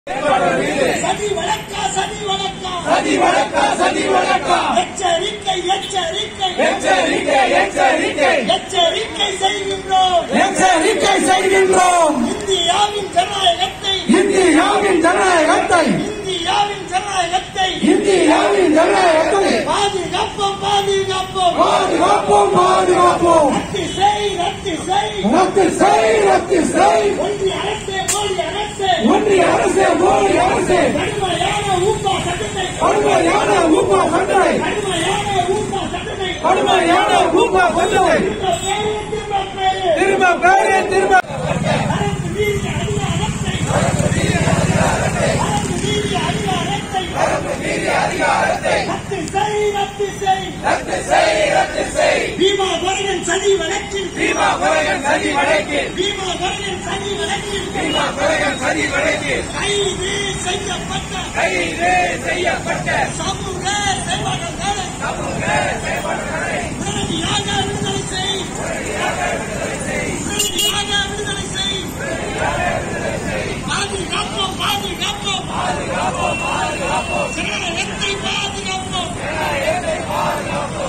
சதி வழக்கா சதி வழக்கா சதி வழக்கா சதி வழக்கா எச்சரிக்கை எச்சரிக்கை எச்சரிக்கை எச்சரிக்கை எச்சரிக்கை செய்கின்றோம் எச்சரிக்கை செய்கின்றோம் இந்தியாவின் ஜனநாயகத்தை இந்தியாவின் ஜனநாயகத்தை இந்தியாவின் ஜனநாயகத்தை இந்தியாவின் ஜனநாயகத்தை பாதுகாப்போம் பாதுகாப்போம் பாதுகாப்போம் பாதுகாப்போம் ரத்து செய் ரத்து செய் ரத்து செய் ரத்து செய் ஒன்றிய அரசே மோடி அரசே ஒன்றிய அரசு மோடி அரசு கடுமையான ஊப்பா சட்டத்தை கடுமையான ஊப்பா சட்டத்தை கடுமையான ஊப்பா சட்டத்தை கடுமையான ஊப்பா சட்டத்தை திரும்ப பேரு திரும்ப பேரு திரும்ப பேரு திரும்ப அரசு மீறிய அதிகாரத்தை அரசு மீறிய அதிகாரத்தை ரத்து செய் ரத்து செய் ரத்து செய் ரத்து செய் பீமா கொரகன் சதி வழக்கில் பீமா குறைகள் சதி வழக்கில் பீமா கொரகன் சதி வழக்கில் பீமா குறைகள் சதி வழக்கில் கைது செய்யப்பட்ட கைது செய்யப்பட்ட சமூக